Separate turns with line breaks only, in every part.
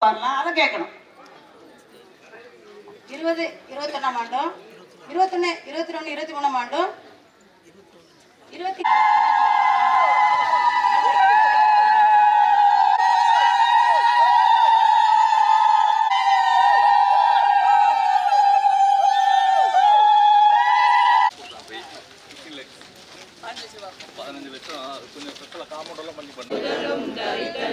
வரலாம் அதை கேட்கணும்
இருபது இருபத்தொன்னாம் ஆண்டும் இருபத்தொன்னு இருபத்தி ரெண்டு இருபத்தி மூணாம் ஆண்டும் இருபத்தி
பதினஞ்சு லட்சம் அது கொஞ்சம் ஸ்பெஷலாக காம்பவுண்ட் எல்லாம் பண்ணி பண்ணுறேன்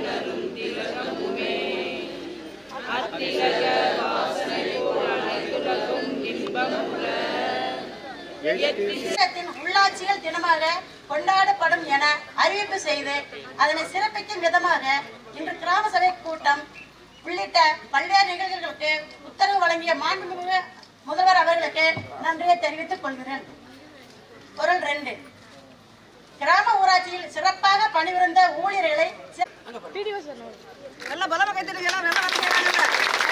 திட்டத்தின் உள்ளாட்சிகள் தினமாக கொண்டாடப்படும் என அறிவிப்பு செய்து அதனை சிறப்பிக்கும் விதமாக இன்று கிராம சபை கூட்டம் உள்ளிட்ட பல்வேறு நிகழ்வுகளுக்கு உத்தரவு வழங்கிய மாண்புமிகு முதல்வர் அவர்களுக்கு நன்றியை தெரிவித்துக் கொள்கிறேன் பொருள் ரெண்டு கிராம ஊராட்சியில் சிறப்பாக பணிபுரிந்த ஊழியர்களை சி-
நல்ல பலமா கைத்தறிகளா நல்லா வந்து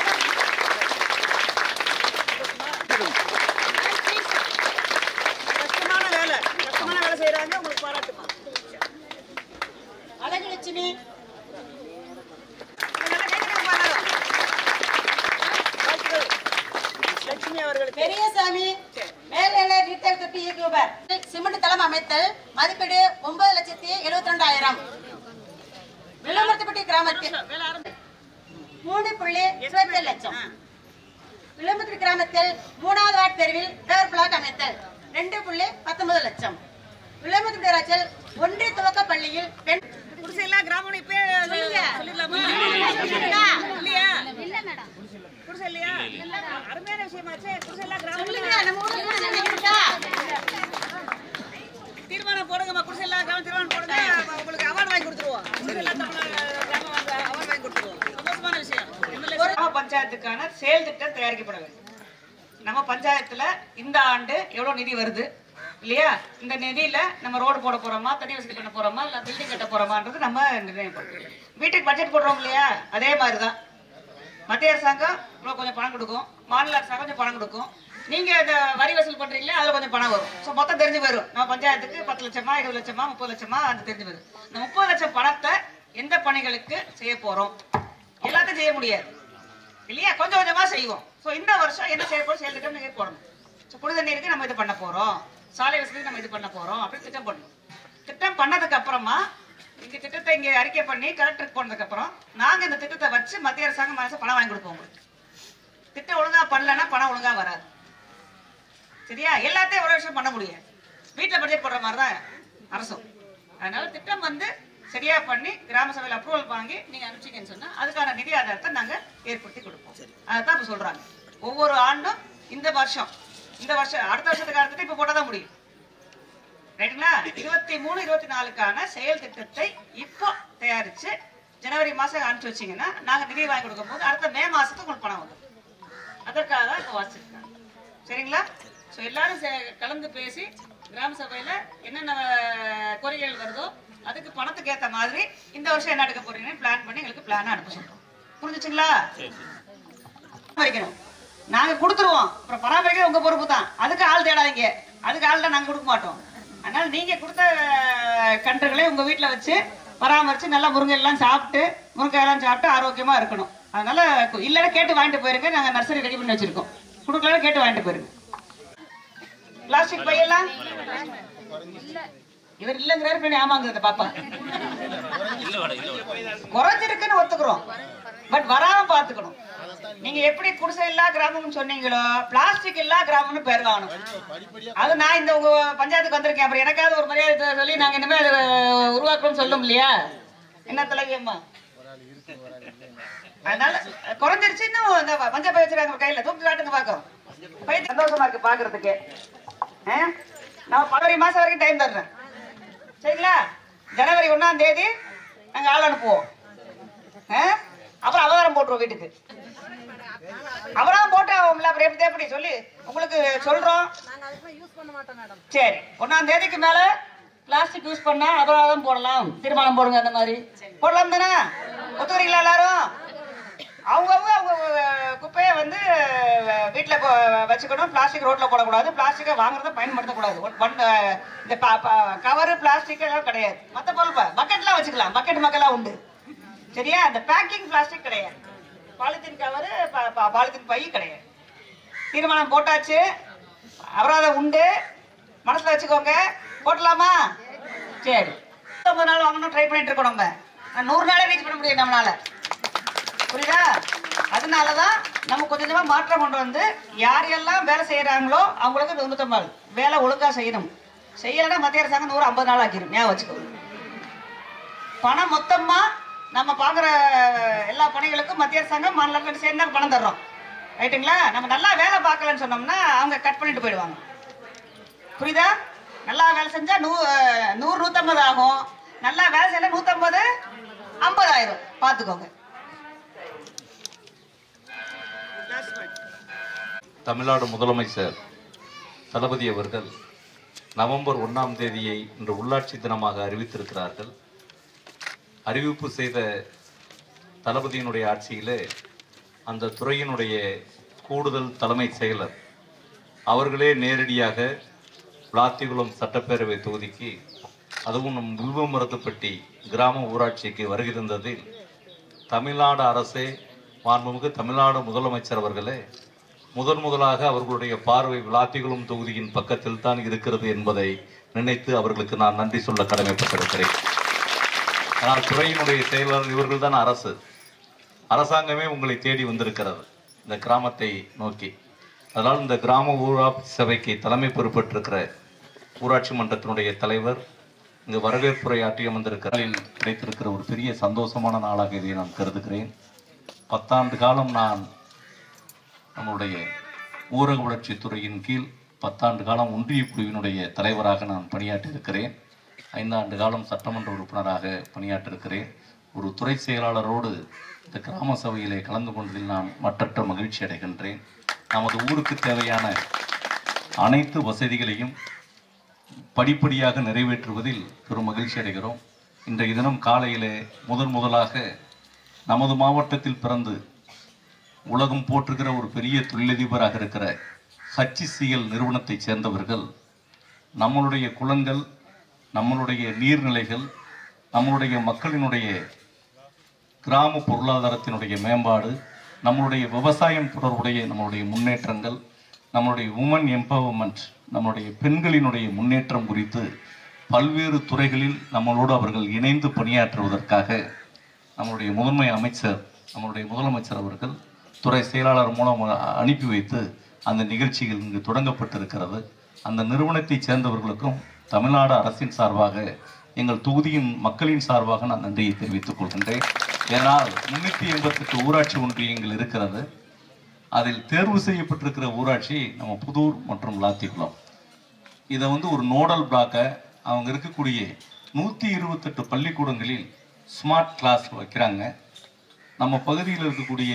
கஷ்டமான வேலை கஷ்டமான வேலை செய்யறாங்க உங்களுக்கு பாராட்டுமா
அழகுலட்சுமி
நல்லா கைத்தறி பாராட்டு. வாழ்த்துக்கள். லட்சுமி அவர்களுக்கு
பெரியசாமி மேல்நிலை ரீட்டைல் தொட்டி இயக்குபர் சிமெண்ட் தளம் அமைத்தல் மதிப்பீடு ஒன்பது லட்சத்தி எழுபத்தி ரெண்டாயிரம் விளம்பரத்துப்பட்டி கிராமத்தில்
வேலை ஆரம்பி
மூணு புள்ளி இருபத்தி லட்சம் விளம்பரத்துப்பட்டி கிராமத்தில் மூணாவது வார்டு தெருவில் டவர் பிளாக் அமைத்தல் ரெண்டு புள்ளி பத்தொன்பது லட்சம் விளம்பரத்துப்பட்டி ராஜல் ஒன்றிய துவக்க பள்ளியில் பெண்
குடிசை இல்ல கிராமம் இப்ப சொல்லிடலாமா இல்லையா குடிசை இல்லையா அருமையான விஷயமாச்சே குடிசை இல்ல
சொல்லுங்க
கிராமம்
நம்ம ஊர்ல குடிசை இருக்கா?
தீர்மானம் போடுங்கம்மா குடிசை இல்ல கிராமம் தீர்மானம் போடுங்க உங்களுக்கு அவார்டு வாங்கி கொடுத்துருவோம் குடிசை இல்ல தமிழ் கிராமம் வந்து அவார்டு வாங்கி கொடுத்துருவோம் சந்தோஷமான விஷயம் எம்எல்ஏ
கிராம பஞ்சாயத்துக்கான செயல் திட்டம் தயாரிக்கப்பட வேண்டும் நம்ம பஞ்சாயத்துல இந்த ஆண்டு எவ்வளவு நிதி வருது இல்லையா இந்த நிதியில நம்ம ரோடு போட போறோமா தண்ணி வசதி பண்ண போறோமா இல்ல பில்டிங் கட்ட போறோமான்றது நம்ம நிர்ணயம் பண்ணுறோம் வீட்டுக்கு பட்ஜெட் போடுறோம் இல்லையா அதே மாதிரிதான் மத்திய அரசாங்கம் இவ்வளவு கொஞ்சம் பணம் கொடுக்கும் மாநில அரசாங்கம் கொஞ்சம் பணம் கொடுக்கும் நீங்க இந்த வரி வசூல் பண்றீங்களா அதுல கொஞ்சம் பணம் வரும் ஸோ மொத்தம் தெரிஞ்சு வரும் நம்ம பஞ்சாயத்துக்கு பத்து லட்சமா இருபது லட்சமா முப்பது லட்சமா அது தெரிஞ்சு வரும் இந்த முப்பது லட்சம் பணத்தை எந்த பணிகளுக்கு செய்ய போறோம் எல்லாத்தையும் செய்ய முடியாது இல்லையா கொஞ்சம் கொஞ்சமா செய்வோம் ஸோ இந்த வருஷம் என்ன செய்ய போறோம் செயல் திட்டம் நீங்க போடணும் ஸோ குடி தண்ணீருக்கு நம்ம இது பண்ண போறோம் சாலை வசதிக்கு நம்ம இது பண்ண போறோம் அப்படின்னு திட்டம் பண்ணணும் திட்டம் பண்ணதுக்கு அப்புறமா இந்த திட்டத்தை இங்க அறிக்கை பண்ணி கலெக்டருக்கு போனதுக்கு அப்புறம் நாங்க இந்த திட்டத்தை வச்சு மத்திய அரசாங்கம் மனசு பணம் வாங்கி கொடுப்போம் உங்களுக்கு திட்டம் ஒழுங்கா பண்ணலன்னா பணம் ஒழுங்கா வராது சரியா எல்லாத்தையும் ஒரு வருஷம் பண்ண முடியாது வீட்டில் பட்ஜெட் போடுற மாதிரி தான் அரசும் அதனால திட்டம் வந்து சரியா பண்ணி கிராம சபையில் அப்ரூவல் வாங்கி நீங்க அனுப்பிச்சீங்கன்னு சொன்னா அதுக்கான நிதி ஆதாரத்தை நாங்க ஏற்படுத்தி கொடுப்போம் அதைத்தான் இப்ப சொல்றாங்க ஒவ்வொரு ஆண்டும் இந்த வருஷம் இந்த வருஷம் அடுத்த வருஷத்துக்கு அடுத்துட்டு இப்ப போட்டா தான் முடியும் ரைட்டுங்களா இருபத்தி மூணு இருபத்தி நாலுக்கான செயல் திட்டத்தை இப்போ தயாரிச்சு ஜனவரி மாசம் அனுப்பிச்சு வச்சீங்கன்னா நாங்க நிதி வாங்கி கொடுக்கும் போது அடுத்த மே மாசத்துக்கு உங்களுக்கு பணம் வரும் அதற்காக தான் இப்போ வாசிச்சிருக்காங்க சரிங்களா ஸோ எல்லாரும் சே- கலந்து பேசி கிராம சபையில என்னென்ன கோரிக்கைகள் வருதோ அதுக்கு பணத்துக்கு ஏத்த மாதிரி இந்த வருஷம் என்ன எடுக்க போறீங்கன்னு பிளான் பண்ணி எங்களுக்கு பிளான் அனுப்ப சொல்றோம் புரிஞ்சுச்சுங்களா பராமரிக்கணும் நாங்க கொடுத்துருவோம் அப்புறம் பராமரிக்க உங்க பொறுப்பு தான் அதுக்கு ஆள் தேடாதீங்க அதுக்கு ஆள் நாங்க கொடுக்க மாட்டோம் அதனால நீங்க கொடுத்த அஹ், கன்றுகளை உங்க வீட்டுல வச்சு பராமரிச்சு நல்லா முருங்கை எல்லாம் சாப்பிட்டு முருங்கை எல்லாம் சாப்பிட்டு ஆரோக்கியமா இருக்கணும் அதனால கு- இல்லைன்னா கேட்டு வாங்கிட்டு போயிருங்க நாங்க நர்சரி ரெடி பண்ணி வச்சிருக்கோம் கொடுக்கலாம் கேட்டு வாங்கிட்டு போயிருங்க பிளாஸ்டிக் பையெல்லாம் இவர் இல்லங்கிறாரு பின்னாடி ஆமாங்கிறத பாப்பா குறைஞ்சிருக்குன்னு ஒத்துக்கிறோம் பட் வராம பாத்துக்கணும் நீங்க எப்படி குடிசை இல்லா கிராமம்னு சொன்னீங்களோ பிளாஸ்டிக் இல்லா கிராமம்னு பேர் வாங்கணும் அது நான் இந்த உங்க பஞ்சாயத்துக்கு வந்திருக்கேன் அப்புறம் எனக்காவது ஒரு மரியாதை சொல்லி நாங்க இனிமே அதை உருவாக்கணும்னு சொல்லும் இல்லையா என்ன தலைவி அம்மா அதனால குறைஞ்சிருச்சு இன்னும் இந்த மஞ்சள் பை வச்சிருக்காங்க கையில தூக்கி காட்டுங்க பாக்கோம் பை சந்தோஷமா இருக்கு பாக்குறதுக்கு ஆ? நான் பதவி மாசம் வரைக்கும் டைம் தர்றேன் சரிங்களா ஜனவரி ஒண்ணாம் தேதி நாங்க ஆள் அனுப்புவோம் ஆ? அப்புறம் அவதாரம் போட்டுருவோம் வீட்டுக்கு அவராம் போட்டு ஆகும்ல அப்புறம் எப்படி எப்படி சொல்லி உங்களுக்கு சொல்றோம் சரி ஒண்ணாம் தேதிக்கு மேல பிளாஸ்டிக் யூஸ் பண்ணா அபராதம் போடலாம் தீர்மானம் போடுங்க அந்த மாதிரி போடலாம் தானே ஒத்துக்கிறீங்களா எல்லாரும் அவங்கவுங்க அவங்க குப்பையை வந்து அஹ், வீட்ல கொ- வச்சுக்கணும் பிளாஸ்டிக் ரோட்ல போடக்கூடாது பிளாஸ்டிக்கை வாங்குறத பயன்படுத்தக்கூடாது ஒன்- ஒன், அஹ், இந்த கவரு பிளாஸ்டிக் எல்லாம் கிடையாது மற்ற பொருள் பக்கெட்லாம் வச்சுக்கலாம் பக்கெட் மக்கெல்லாம் உண்டு சரியா இந்த பேக்கிங் பிளாஸ்டிக் கிடையாது பாலித்தீன் கவரு ப- ப- பாலித்தீன் பை கிடையாது தீர்மானம் போட்டாச்சு அபராதம் உண்டு மனசுல வச்சுக்கோங்க போட்டலாமா சரி ஐம்பது நாள் வாங்கணும் ட்ரை பண்ணிட்டு இருக்கோம் நம்ம நான் நூறு நாளே ரீச் பண்ண முடியும் நம்மளால புரியுதா அதனாலதான் நம்ம கொஞ்சம் கொஞ்சமா மாற்றம் கொண்டு வந்து யார் எல்லாம் வேலை செய்யறாங்களோ அவங்களுக்கு தொண்ணூத்தொம்பது வேலை ஒழுங்கா செய்யணும் செய்யலைன்னா மத்திய அரசாங்கம் நூறு ஐம்பது நாள் ஆக்கிடும் ஞாபகம் வச்சுக்கோ பணம் மொத்தமா நம்ம பாக்குற எல்லா பணிகளுக்கும் மத்திய அரசாங்கம் மாநிலங்கள் சேர்ந்து தான் பணம் தர்றோம் ரைட்டுங்களா நம்ம நல்லா வேலை பார்க்கலன்னு சொன்னோம்னா அவங்க கட் பண்ணிட்டு போயிடுவாங்க புரியுதா நல்லா வேலை செஞ்சா நூ அஹ், நூறு நூத்தம்பது ஆகும் நல்லா வேலை செய்யல நூத்தம்பது ஐம்பது ஆயிரும் பார்த்துக்கோங்க
தமிழ்நாடு முதலமைச்சர் தளபதி அவர்கள் நவம்பர் ஒன்றாம் தேதியை இன்று உள்ளாட்சி தினமாக அறிவித்திருக்கிறார்கள் அறிவிப்பு செய்த தளபதியினுடைய ஆட்சியிலே அந்த துறையினுடைய கூடுதல் தலைமைச் செயலர் அவர்களே நேரடியாக விளாத்திகுளம் சட்டப்பேரவை தொகுதிக்கு அதுவும் நம் வில்வமரத்துப்பட்டி கிராம ஊராட்சிக்கு வருகை தந்ததில் தமிழ்நாடு அரசே மாண்புமிகு தமிழ்நாடு முதலமைச்சர் அவர்களே முதன் முதலாக அவர்களுடைய பார்வை விளாத்திகுளம் தொகுதியின் பக்கத்தில் தான் இருக்கிறது என்பதை நினைத்து அவர்களுக்கு நான் நன்றி சொல்ல கடமைப்பட்டிருக்கிறேன் ஆனால் துறையினுடைய செயலாளர் இவர்கள் தான் அரசு அரசாங்கமே உங்களை தேடி வந்திருக்கிறது இந்த கிராமத்தை நோக்கி அதனால் இந்த கிராம ஊராட்சி சபைக்கு தலைமை பொறுப்பேற்றிருக்கிற ஊராட்சி மன்றத்தினுடைய தலைவர் இங்கு வரவேற்புரையாற்றி அமர்ந்திருக்கிறார் கிடைத்திருக்கிற ஒரு பெரிய சந்தோஷமான நாளாக இதை நான் கருதுகிறேன் பத்தாண்டு காலம் நான் நம்முடைய ஊரக வளர்ச்சித் துறையின் கீழ் பத்தாண்டு காலம் ஒன்றிய குழுவினுடைய தலைவராக நான் பணியாற்றியிருக்கிறேன் ஐந்தாண்டு காலம் சட்டமன்ற உறுப்பினராக பணியாற்றிருக்கிறேன் ஒரு துறை செயலாளரோடு இந்த கிராம சபையிலே கலந்து கொண்டதில் நான் மற்றற்ற மகிழ்ச்சி அடைகின்றேன் நமது ஊருக்கு தேவையான அனைத்து வசதிகளையும் படிப்படியாக நிறைவேற்றுவதில் பெரும் மகிழ்ச்சி அடைகிறோம் இன்றைய தினம் காலையிலே முதன் முதலாக நமது மாவட்டத்தில் பிறந்து உலகம் போற்றுகிற ஒரு பெரிய தொழிலதிபராக இருக்கிற ஹச்சிசிஎல் நிறுவனத்தைச் சேர்ந்தவர்கள் நம்மளுடைய குளங்கள் நம்மளுடைய நீர்நிலைகள் நம்மளுடைய மக்களினுடைய கிராம பொருளாதாரத்தினுடைய மேம்பாடு நம்மளுடைய விவசாயம் தொடர்புடைய நம்மளுடைய முன்னேற்றங்கள் நம்மளுடைய உமன் எம்பவர்மெண்ட் நம்மளுடைய பெண்களினுடைய முன்னேற்றம் குறித்து பல்வேறு துறைகளில் நம்மளோடு அவர்கள் இணைந்து பணியாற்றுவதற்காக நம்மளுடைய முதன்மை அமைச்சர் நம்மளுடைய முதலமைச்சர் அவர்கள் துறை செயலாளர் மூலம் அனுப்பி வைத்து அந்த நிகழ்ச்சிகள் இங்கு தொடங்கப்பட்டிருக்கிறது அந்த நிறுவனத்தைச் சேர்ந்தவர்களுக்கும் தமிழ்நாடு அரசின் சார்பாக எங்கள் தொகுதியின் மக்களின் சார்பாக நான் நன்றியை தெரிவித்துக் கொள்கின்றேன் ஏனால் முன்னூற்றி எண்பத்தெட்டு ஊராட்சி ஒன்றியங்கள் இருக்கிறது அதில் தேர்வு செய்யப்பட்டிருக்கிற ஊராட்சி நம்ம புதூர் மற்றும் லாத்திக்குளம் இதை வந்து ஒரு நோடல் பிளாக்கை அவங்க இருக்கக்கூடிய நூற்றி இருபத்தெட்டு பள்ளிக்கூடங்களில் ஸ்மார்ட் கிளாஸ் வைக்கிறாங்க நம்ம பகுதியில் இருக்கக்கூடிய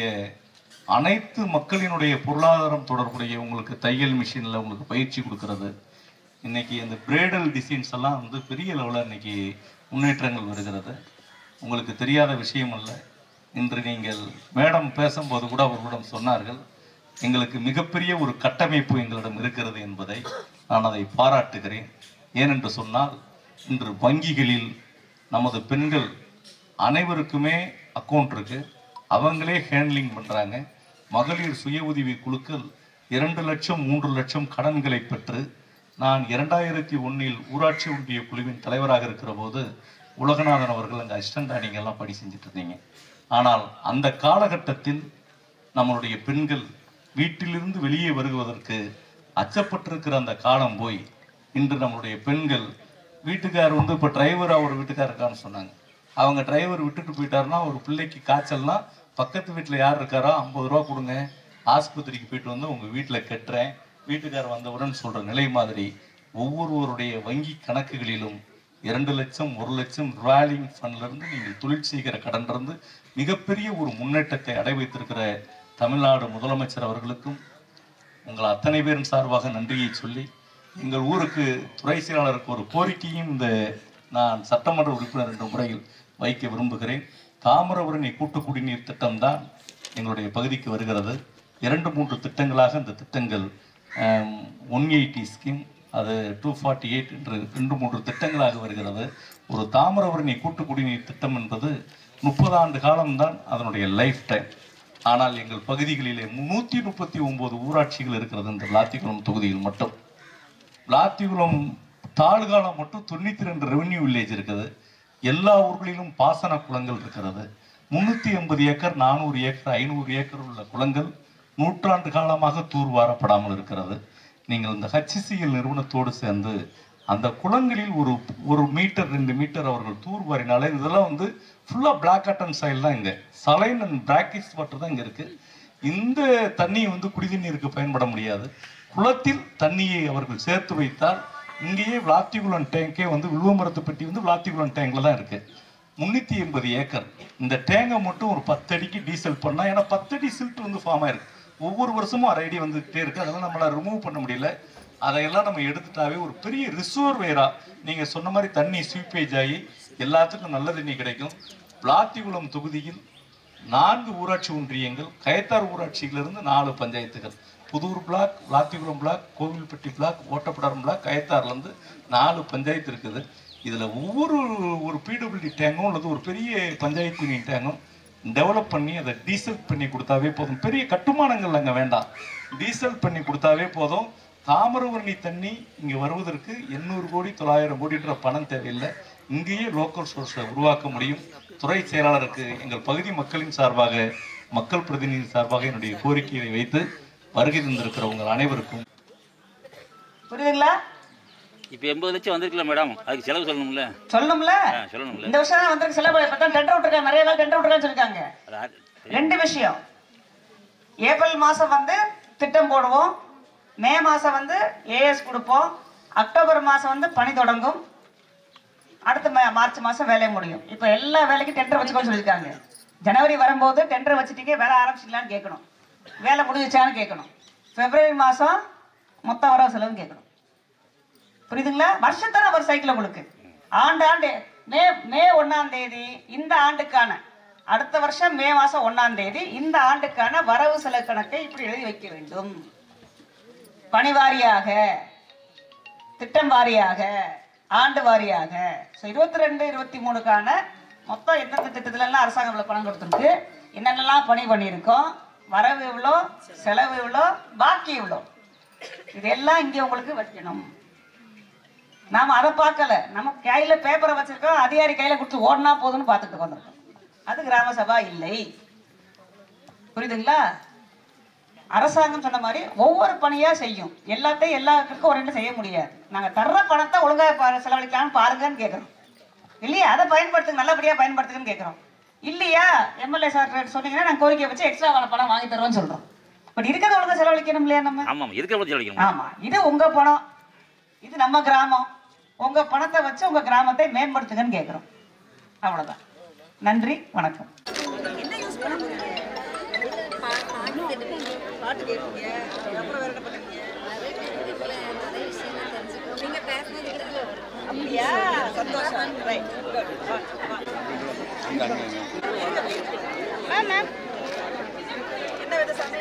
அனைத்து மக்களினுடைய பொருளாதாரம் தொடர்புடைய உங்களுக்கு தையல் மிஷினில் உங்களுக்கு பயிற்சி கொடுக்கறது இன்னைக்கு அந்த பிரேடல் டிசைன்ஸ் எல்லாம் வந்து பெரிய லெவலில் இன்னைக்கு முன்னேற்றங்கள் வருகிறது உங்களுக்கு தெரியாத விஷயம் அல்ல இன்று நீங்கள் மேடம் பேசும்போது கூட அவர்களிடம் சொன்னார்கள் எங்களுக்கு மிகப்பெரிய ஒரு கட்டமைப்பு எங்களிடம் இருக்கிறது என்பதை நான் அதை பாராட்டுகிறேன் ஏனென்று சொன்னால் இன்று வங்கிகளில் நமது பெண்கள் அனைவருக்குமே அக்கௌண்ட் இருக்கு அவங்களே ஹேண்ட்லிங் பண்றாங்க மகளிர் சுய உதவி குழுக்கள் இரண்டு லட்சம் மூன்று லட்சம் கடன்களை பெற்று நான் இரண்டாயிரத்தி ஒன்னில் ஊராட்சி ஒன்றிய குழுவின் தலைவராக இருக்கிற போது உலகநாதன் அவர்கள் அங்கே அசிஸ்டண்டா நீங்க எல்லாம் பணி செஞ்சுட்டு இருந்தீங்க ஆனால் அந்த காலகட்டத்தில் நம்மளுடைய பெண்கள் வீட்டிலிருந்து வெளியே வருவதற்கு அச்சப்பட்டிருக்கிற அந்த காலம் போய் இன்று நம்மளுடைய பெண்கள் வீட்டுக்கார் வந்து இப்போ டிரைவர் அவர் வீட்டுக்கார் இருக்கான்னு சொன்னாங்க அவங்க டிரைவர் விட்டுட்டு போயிட்டாருன்னா ஒரு பிள்ளைக்கு காய்ச்சல்னா பக்கத்து வீட்டில் யார் இருக்காரோ ஐம்பது ரூபா கொடுங்க ஆஸ்பத்திரிக்கு போயிட்டு வந்து உங்கள் வீட்டில் கட்டுறேன் வீட்டுக்கார் வந்தவுடன் சொல்கிற நிலை மாதிரி ஒவ்வொருவருடைய வங்கி கணக்குகளிலும் இரண்டு லட்சம் ஒரு லட்சம் ராலிங் ஃபண்ட்லேருந்து நீங்கள் தொழில் செய்கிற கடன் இருந்து மிகப்பெரிய ஒரு முன்னேற்றத்தை அடை வைத்திருக்கிற தமிழ்நாடு முதலமைச்சர் அவர்களுக்கும் உங்கள் அத்தனை பேரின் சார்பாக நன்றியை சொல்லி எங்கள் ஊருக்கு துறை செயலாளருக்கு ஒரு கோரிக்கையும் இந்த நான் சட்டமன்ற உறுப்பினர் என்ற முறையில் வைக்க விரும்புகிறேன் தாமிரபரணி கூட்டு குடிநீர் திட்டம்தான் எங்களுடைய பகுதிக்கு வருகிறது இரண்டு மூன்று திட்டங்களாக இந்த திட்டங்கள் ஒன் எயிட்டி ஸ்கீம் அது டூ ஃபார்ட்டி எயிட் என்று ரெண்டு மூன்று திட்டங்களாக வருகிறது ஒரு தாமிரபரணி கூட்டு குடிநீர் திட்டம் என்பது முப்பது ஆண்டு காலம்தான் அதனுடைய லைஃப் டைம் ஆனால் எங்கள் பகுதிகளிலே நூற்றி முப்பத்தி ஒன்பது ஊராட்சிகள் இருக்கிறது இந்த விளாத்திக்குளம் தொகுதியில் மட்டும் விளாத்திக்குளம் தாலுகால மட்டும் தொண்ணூத்தி ரெண்டு ரெவென்யூ வில்லேஜ் இருக்குது எல்லா ஊர்களிலும் பாசன குளங்கள் இருக்கிறது முன்னூத்தி எண்பது ஏக்கர் நானூறு ஏக்கர் ஐநூறு ஏக்கர் உள்ள குளங்கள் நூற்றாண்டு காலமாக தூர்வாரப்படாமல் இருக்கிறது நீங்கள் இந்த ஹச்சிசிஎல் நிறுவனத்தோடு சேர்ந்து அந்த குளங்களில் ஒரு ஒரு மீட்டர் ரெண்டு மீட்டர் அவர்கள் தூர்வாரினாலே இதெல்லாம் வந்து ஃபுல்லா பிளாக் காட்டன் சாயில் தான் இங்க சலைன் அண்ட் பிராக்கிஸ் வாட்டர் தான் இங்க இருக்கு இந்த தண்ணியை வந்து குடிநீருக்கு பயன்பட முடியாது குளத்தில் தண்ணியை அவர்கள் சேர்த்து வைத்தால் இங்கேயே விளாத்திகுளம் டேங்கே வந்து வில்வமரத்துப்பட்டி வந்து விளாத்திகுளம் டேங்க்ல தான் இருக்கு முன்னூத்தி எண்பது ஏக்கர் இந்த டேங்கை மட்டும் ஒரு பத்து அடிக்கு டீசல் பண்ணா ஏன்னா பத்து அடி சில்ட் வந்து ஃபார்ம் ஆயிருக்கு ஒவ்வொரு வருஷமும் அரை அடி வந்துகிட்டே இருக்கு அதெல்லாம் நம்மளால ரிமூவ் பண்ண முடியல அதையெல்லாம் நம்ம எடுத்துட்டாவே ஒரு பெரிய ரிசர்வேரா நீங்க சொன்ன மாதிரி தண்ணி ஸ்வீப்பேஜ் ஆகி எல்லாத்துக்கும் நல்ல தண்ணி கிடைக்கும் விளாத்திகுளம் தொகுதியில் நான்கு ஊராட்சி ஒன்றியங்கள் கயத்தார் ஊராட்சியிலிருந்து நாலு பஞ்சாயத்துகள் Puthur block Vilathikulam block Kovilpatti block Ottapidaram block கயத்தார்ல இருந்து நாலு பஞ்சாயத்து இருக்குது இதுல ஒவ்வொரு ஒரு பிடபிள்யூடி டேங்கும் அல்லது ஒரு பெரிய பஞ்சாயத்து யூனியன் டேங்கும் டெவலப் பண்ணி அதை டீசல் பண்ணி கொடுத்தாவே போதும் பெரிய கட்டுமானங்கள் அங்க வேண்டாம் டீசல் பண்ணி கொடுத்தாவே போதும் தாமிரபரணி தண்ணி இங்க வருவதற்கு எண்ணூறு கோடி தொள்ளாயிரம் கோடின்ற பணம் தேவையில்லை இங்கேயே லோக்கல் சோர்ஸை உருவாக்க முடியும் துறை செயலாளருக்கு எங்கள் பகுதி மக்களின் சார்பாக மக்கள் பிரதிநிதி சார்பாக என்னுடைய கோரிக்கையை வைத்து வருகை தந்திருக்கிற உங்கள் அனைவருக்கும்
புரியுதுங்களா
இப்போ எண்பது லட்சம் வந்திருக்கல மேடம் அதுக்கு செலவு சொல்லணும்ல
சொல்லணும்ல
ஆ, சொல்லணும்ல
இந்த வருஷம் தான் வந்திருக்கு செலவு இப்போ தான் டெண்டர் விட்டுருக்காங்க நிறைய பேர் டெண்டர் விட்டுருக்கான்னு சொல்லிருக்காங்க
அது ஆ-
ரெண்டு விஷயம் ஏப்ரல் மாசம் வந்து திட்டம் போடுவோம் மே மாசம் வந்து ஏஎஸ் கொடுப்போம் அக்டோபர் மாசம் வந்து பணி தொடங்கும் அடுத்த மா- மார்ச் மாசம் வேலை முடியும் இப்போ எல்லா வேலைக்கும் டெண்டர் வச்சுக்கோன்னு சொல்லியிருக்காங்க ஜனவரி வரும்போது டெண்டர் வச்சுட்டீங்க வேலை ஆரம்பிச்சிக்கலான்னு கேட்கணும் வேலை முடிஞ்சிச்சான்னு கேட்கணும் பிப்ரவரி மாசம் மொத்த வரவு செலவுன்னு கேட்கணும் புரியுதுங்களா வருஷத்தர ஒரு சைக்கிள் உங்களுக்கு ஆண்டாண்டு மே மே ஒண்ணாம் தேதி இந்த ஆண்டுக்கான அடுத்த வருஷம் மே மாசம் ஒண்ணாம் தேதி இந்த ஆண்டுக்கான வரவு செலவு கணக்கை இப்படி எழுதி வைக்க வேண்டும் பணி வாரியாக திட்டம் வாரியாக ஆண்டு வாரியாக ஸோ இருபத்தி ரெண்டு இருபத்தி மூணுக்கான மொத்தம் எந்தெந்த திட்டத்துல எல்லாம் அரசாங்கம் இவ்வளவு பணம் கொடுத்துருக்கு என்னென்னலாம் பணி பண்ணியிருக்கோம் வரவு இவ்வளோ செலவு இவ்வளோ பாக்கி இவ்வளோ இதெல்லாம் இங்கே உங்களுக்கு வைக்கணும் நாம அதை பார்க்கல நம்ம கையில பேப்பரை வச்சிருக்கோம் அதிகாரி கையில கொடுத்து ஓடினா போதும்னு பார்த்துட்டு வந்திருக்கோம் அது கிராம சபா இல்லை புரியுதுங்களா அரசாங்கம் சொன்ன மாதிரி ஒவ்வொரு பணியா செய்யும் எல்லாத்தையும் எல்லாத்துக்கும் ஒரு ரெண்டு செய்ய முடியாது நாங்க தர்ற பணத்தை ஒழுங்கா ப- செலவழிக்கலாம்னு பாருங்கன்னு கேட்கறோம் இல்லையா அதை பயன்படுத்துங்க நல்லபடியா பயன்படுத்துங்கன்னு கேட்கறோம் இல்லையா எம்எல்ஏ சார் சொன்னீங்கன்னா நாங்க கோரிக்கை வச்சு எக்ஸ்ட்ரா பணம் வாங்கி தருவோம்னு சொல்றோம் பட் இருக்கிறத ஒழுங்கா செலவழிக்கணும் இல்லையா நம்ம
ஆமாம் இருக்கிற பற்றி செலவழிக்கணும்
ஆமா இது உங்க பணம் இது நம்ம கிராமம் உங்க பணத்தை வச்சு உங்க கிராமத்தை மேம்படுத்துங்கன்னு கேக்குறோம் அவ்வளவுதான் நன்றி வணக்கம்
என்ன யூஸ் பண்ண போறீங்க பாட்டு கேட்பீங்க அப்புறம் வேற என்ன பண்ணுவீங்க அப்படியா சந்தோஷம் ரைட் மேம் என்ன வித சாமி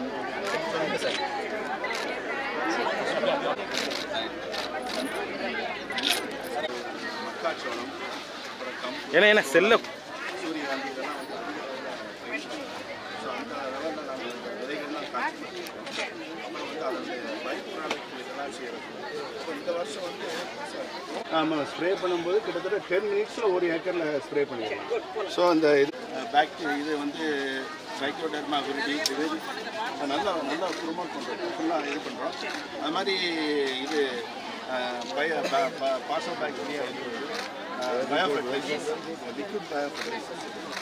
மக்காச்சோளம் அப்புறம் கம்
ஏன்னா என்ன செல்ல
சூரியகாந்தி இதெல்லாம் வந்து ஸோ அந்த லெவலில் நாங்கள் இந்த விதைகள்லாம் காட்சி பண்ணிருக்கோம் அப்புறம் வந்து அதோடைய பை ப்ராடக்ட் இதெல்லாம் செய்கிறது ஸோ இந்த வருஷம் வந்து ஆமாம் ஸ்ப்ரே பண்ணும்போது கிட்டத்தட்ட டென் மினிட்ஸில் ஒரு ஏக்கரில் ஸ்ப்ரே பண்ணிடலாம் ஸோ அந்த இது பேக்டீரியா இது வந்து ட்ரைக்ளோடர்மா விருடி இது நல்லா நல்லா ப்ரொமோட் பண்ணுறோம் ஃபுல்லாக இது பண்ணுறோம் அது மாதிரி இது பய பாசோ பாக்டீரியா இது பயோஃபர்டிலைசர்ஸ் லிக்விட் பயோஃபர்டிலைசர்ஸ்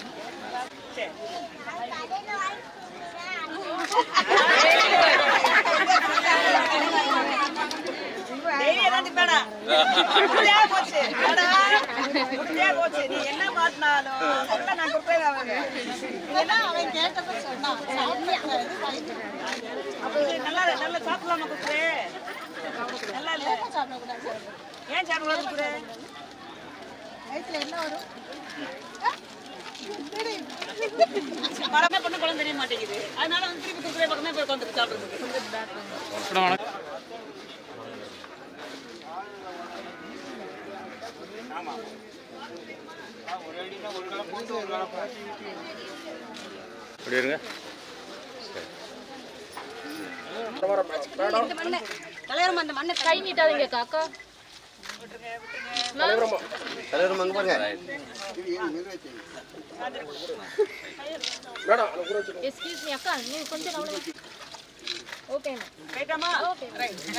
டெய்லி ஏதாவது பேடா உருப்படியா போச்சு பேடா உருப்படியா போச்சு நீ என்ன மாட்டினாலும் அதெல்லாம் நான் கொடுப்பேன் அவங்க ஏன்னா அவன் கேட்டதை சொன்னான் அப்ப இது நல்லா நல்லா சாப்பிடலாமா குத்துரு நல்லா இல்ல ஏன் சாப்பிடலாம் குத்துரு பழமே பொண்ணு பழம் தெரிய மாட்டேங்குது அதனால வந்து திருப்பி குத்துரை பக்கமே போய் உட்காந்துட்டு சாப்பிடுறது
இப்படி இருங்க
தலைவரும் அந்த மண்ணை
கை நீட்டாதீங்க காக்கா
தலைவர் அங்கே பாருங்க
எஸ்கியூஸ் மீ அக்கா நீங்க கொஞ்சம் கவனம் ஓகே
ரைட்டாமா
ஓகே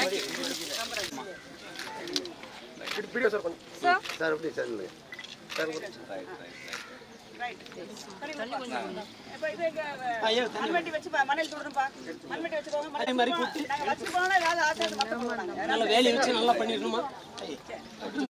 சார் எப்படி சார் இல்லைங்க
இப்ப இது இங்க, மண்வெட்டி வச்சு பா, மணல் தூடணும்பா மண்வெட்டி வச்சுக்கோங்க மணல் நாங்க வச்சுட்டு போனா ஏதாவது ஆசை மத்த போடுவாங்க
வேலையை வச்சு நல்லா பண்ணிடணுமா